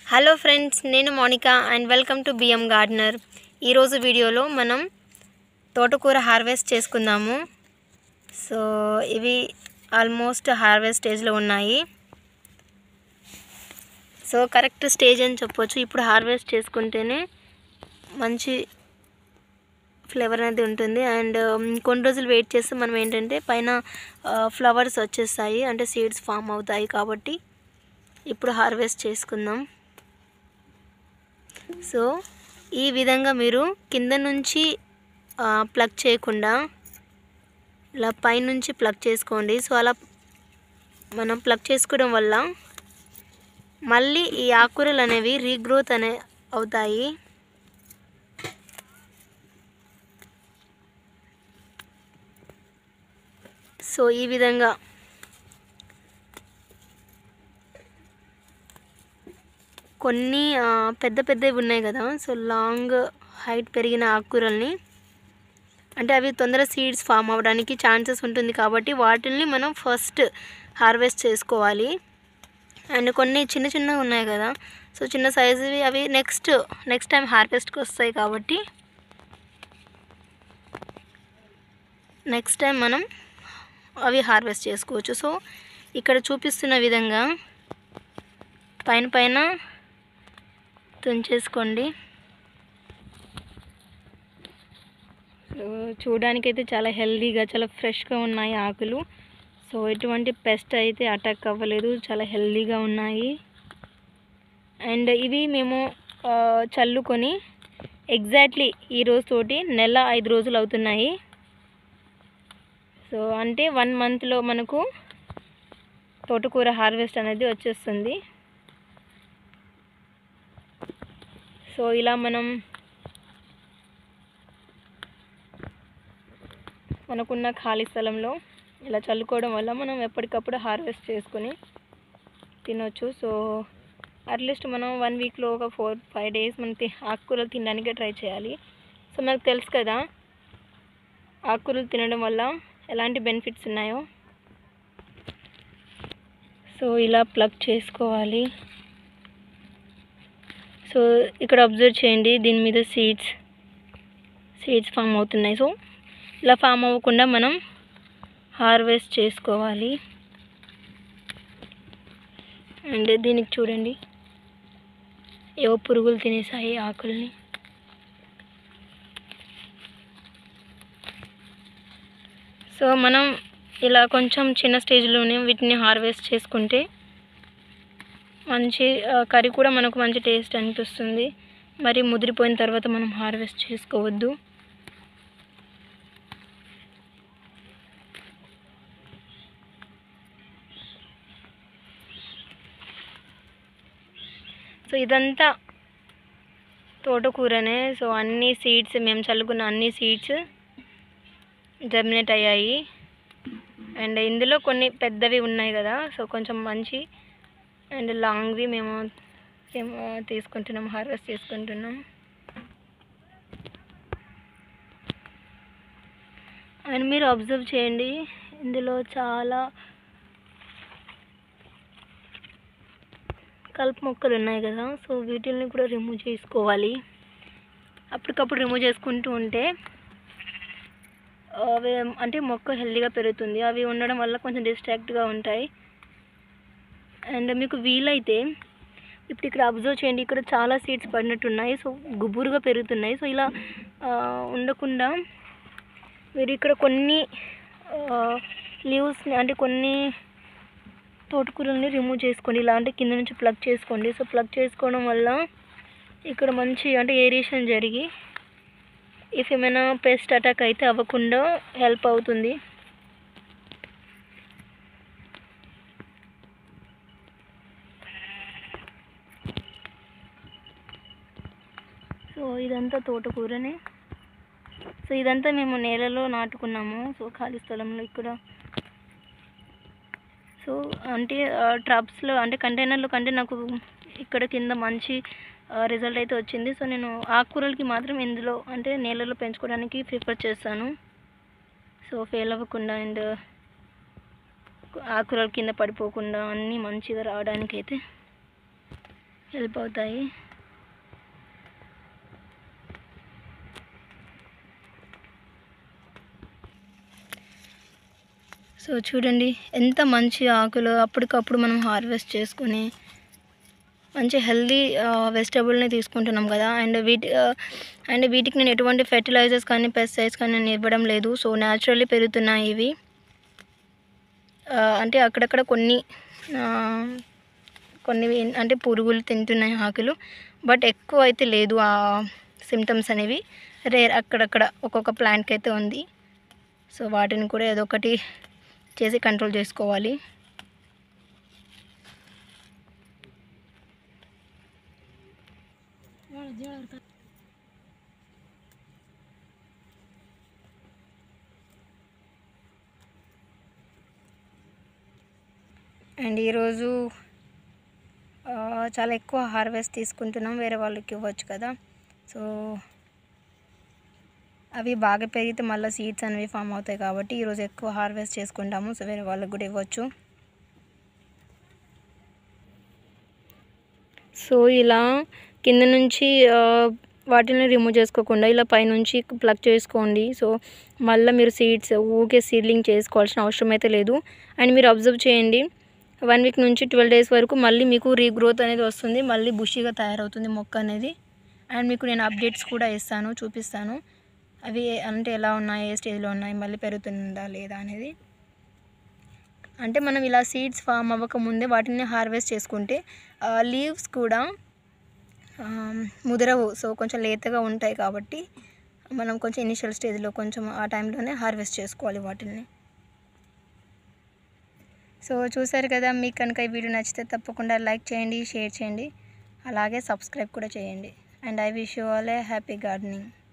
hello friends నేను Monika and welcome to BM gardener ఈరోజు వీడియోలో మనం తోటకూర హార్వెస్ట్ చేసుకుందాము సో ఇవి ఆల్మోస్ట్ హార్వెస్ట్ స్టేజ్లో ఉన్నాయి సో కరెక్ట్ స్టేజ్ అని చెప్పొచ్చు ఇప్పుడు హార్వెస్ట్ చేసుకుంటేనే మంచి ఫ్లేవర్ అనేది ఉంటుంది అండ్ కొన్ని రోజులు వెయిట్ చేస్తే మనం ఏంటంటే పైన ఫ్లవర్స్ వచ్చేస్తాయి అంటే సీడ్స్ ఫామ్ అవుతాయి కాబట్టి ఇప్పుడు హార్వెస్ట్ చేసుకుందాం సో ఈ విధంగా మీరు కింద నుంచి ప్లగ్ చేయకుండా ఇలా పైనుంచి ప్లగ్ చేసుకోండి సో అలా మనం ప్లగ్ చేసుకోవడం వల్ల మళ్ళీ ఈ ఆకుకూరలు అనేవి రీగ్రోత్ అనే అవుతాయి సో ఈ విధంగా కొన్ని ఆ, పెద్ద పెద్దవి ఉన్నాయి కదా సో లాంగ్ హైట్ పెరిగిన ఆకుకూరల్ని అంటే అవి తొందర సీడ్స్ ఫామ్ అవ్వడానికి ఛాన్సెస్ ఉంటుంది కాబట్టి వాటిల్ని మనం ఫస్ట్ హార్వెస్ట్ చేసుకోవాలి అండ్ కొన్ని చిన్న చిన్నగా ఉన్నాయి కదా సో చిన్న సైజువి అవి నెక్స్ట్ నెక్స్ట్ టైం హార్వెస్ట్కి వస్తాయి కాబట్టి నెక్స్ట్ టైం మనం అవి హార్వెస్ట్ చేసుకోవచ్చు సో ఇక్కడ చూపిస్తున్న విధంగా పైన పైన తుంచేసుకోండి సో చూడడానికైతే చాలా హెల్దీగా చాలా ఫ్రెష్గా ఉన్నాయి ఆకులు సో ఎటువంటి పెస్ట్ అయితే అటాక్ అవ్వలేదు చాలా హెల్దీగా ఉన్నాయి అండ్ ఇవి మేము ఆ, చల్లుకొని ఎగ్జాక్ట్లీ ఈ రోజు తోటి నెల ఐదు రోజులు అవుతున్నాయి సో అంటే వన్ మంత్లో మనకు తోటకూర హార్వెస్ట్ అనేది వచ్చేస్తుంది సో ఇలా మనం మనకున్న ఖాళీ స్థలంలో ఇలా చల్లుకోవడం వల్ల మనం ఎప్పటికప్పుడు హార్వెస్ట్ చేసుకొని తినొచ్చు సో అట్లీస్ట్ మనం వన్ వీక్లో ఒక ఫోర్ ఫైవ్ డేస్ మనం తి ఆకుకూరలు తినడానికి ట్రై చేయాలి సో మనకు తెలుసు కదా ఆకుకూరలు తినడం వల్ల ఎలాంటి బెనిఫిట్స్ ఉన్నాయో సో ఇలా ప్లగ్ చేసుకోవాలి సో ఇక్కడ అబ్జర్వ్ చేయండి దీని మీద సీడ్స్ సీడ్స్ ఫామ్ అవుతున్నాయి సో ఇలా ఫామ్ అవ్వకుండా మనం హార్వెస్ట్ చేసుకోవాలి అండ్ దీనికి చూడండి ఏవో పురుగులు తినేసాయి ఆకుల్ని సో మనం ఇలా కొంచెం చిన్న స్టేజ్లోనే వీటిని హార్వెస్ట్ చేసుకుంటే మంచి ఆ, కర్రీ కూడా మనకు మంచి టేస్ట్ అనిపిస్తుంది మరి ముదిరిపోయిన తర్వాత మనం హార్వెస్ట్ చేసుకోవద్దు సో ఇదంతా తోటకూరనే సో అన్ని సీడ్స్ మేము చల్లుకున్న అన్ని సీడ్స్ జర్మినేట్ అయ్యాయి అండ్ ఇందులో కొన్ని పెద్దవి ఉన్నాయి కదా సో కొంచెం మంచి అండ్ లాంగ్వి మేము మేము తీసుకుంటున్నాం హార్వెస్ట్ చేసుకుంటున్నాం అండ్ మీరు అబ్జర్వ్ చేయండి ఇందులో చాలా కలుపు మొక్కలు ఉన్నాయి కదా సో వీటిల్ని కూడా రిమూవ్ చేసుకోవాలి అప్పటికప్పుడు రిమూవ్ చేసుకుంటూ ఉంటే అవి అంటే మొక్క హెల్దీగా పెరుగుతుంది అవి ఉండడం వల్ల కొంచెం డిస్ట్రాక్ట్గా ఉంటాయి అండ్ మీకు వీలైతే ఇప్పుడు ఇక్కడ అబ్జర్వ్ చేయండి ఇక్కడ చాలా సీడ్స్ పడినట్టున్నాయి సో గుబురుగా పెరుగుతున్నాయి సో ఇలా ఆ, ఉండకుండా మీరు ఇక్కడ కొన్ని లీవ్స్ని అంటే కొన్ని తోటకూరల్ని రిమూవ్ చేసుకోండి ఇలా అంటే కింద నుంచి ప్లగ్ చేసుకోండి సో ప్లగ్ చేసుకోవడం వల్ల ఇక్కడ మంచి అంటే ఏరియేషన్ జరిగి ఇఫ్ ఏమైనా పెస్ట్ అటాక్ అయితే అవ్వకుండా హెల్ప్ అవుతుంది సో ఇదంతా తోటకూరనే సో ఇదంతా మేము నేలలో నాటుకున్నాము సో ఖాళీ స్థలంలో ఇక్కడ సో అంటే ట్రబ్స్లో అంటే కంటైనర్లో కంటే నాకు ఇక్కడ కింద మంచి రిజల్ట్ అయితే వచ్చింది సో నేను ఆకుకూరలకి మాత్రం ఇందులో అంటే నేలలో పెంచుకోవడానికి ప్రిఫర్ చేస్తాను సో ఫెయిల్ అవ్వకుండా అండ్ ఆకుకూరలు కింద పడిపోకుండా అన్నీ మంచిగా రావడానికి అయితే హెల్ప్ అవుతాయి సో చూడండి ఎంత మంచి ఆకులు అప్పటికప్పుడు మనం హార్వెస్ట్ చేసుకొని మంచి హెల్దీ వెజిటబుల్ని తీసుకుంటున్నాం కదా అండ్ వీటి అండ్ వీటికి నేను ఎటువంటి ఫెర్టిలైజర్స్ కానీ పెస్టిసైడ్స్ కానీ నేను ఇవ్వడం లేదు సో న్యాచురల్లీ పెరుగుతున్నాయి ఇవి ఆ, అంటే అక్కడక్కడ కొన్ని ఆ, కొన్ని అంటే పురుగులు తింటున్నాయి ఆకులు బట్ ఎక్కువ అయితే లేదు ఆ సిమ్టమ్స్ అనేవి రేర్ అక్కడక్కడ ఒక్కొక్క ప్లాంట్కి అయితే ఉంది సో వాటిని కూడా ఏదో ఒకటి చేసి కంట్రోల్ చేసుకోవాలి అండ్ ఈరోజు ఆ, చాలా ఎక్కువ హార్వెస్ట్ తీసుకుంటున్నాం వేరే వాళ్ళకి ఇవ్వచ్చు కదా సో అవి బాగా పెరిగితే మళ్ళీ సీడ్స్ అనేవి ఫామ్ అవుతాయి కాబట్టి ఈరోజు ఎక్కువ హార్వెస్ట్ చేసుకుంటాము సో వేరే వాళ్ళకి కూడా ఇవ్వచ్చు సో ఇలా కింద నుంచి ఆ, వాటిని రిమూవ్ చేసుకోకుండా ఇలా పైనుంచి ప్లగ్ చేసుకోండి సో మళ్ళీ మీరు సీడ్స్ ఊకే సీడ్లింగ్ చేసుకోవాల్సిన అవసరం అయితే లేదు అండ్ మీరు అబ్జర్వ్ చేయండి వన్ వీక్ నుంచి ట్వెల్వ్ డేస్ వరకు మళ్ళీ మీకు రీగ్రోత్ అనేది వస్తుంది మళ్ళీ బుషీగా తయారవుతుంది మొక్క అనేది అండ్ మీకు నేను అప్డేట్స్ కూడా ఇస్తాను చూపిస్తాను అవి అంటే ఎలా ఉన్నాయి ఏ స్టేజ్లో ఉన్నాయి మళ్ళీ పెరుగుతుందా లేదా అనేది అంటే మనం ఇలా సీడ్స్ ఫామ్ అవ్వక ముందే వాటిని హార్వెస్ట్ చేసుకుంటే లీవ్స్ కూడా ఆ, ముదరవు సో కొంచెం లేతగా ఉంటాయి కాబట్టి మనం కొంచెం ఇనిషియల్ స్టేజ్లో కొంచెం ఆ టైంలోనే హార్వెస్ట్ చేసుకోవాలి వాటిని సో చూసారు కదా మీకు కనుక ఈ వీడియో నచ్చితే తప్పకుండా లైక్ చేయండి షేర్ చేయండి అలాగే సబ్స్క్రైబ్ కూడా చేయండి and I wish you all a happy gardening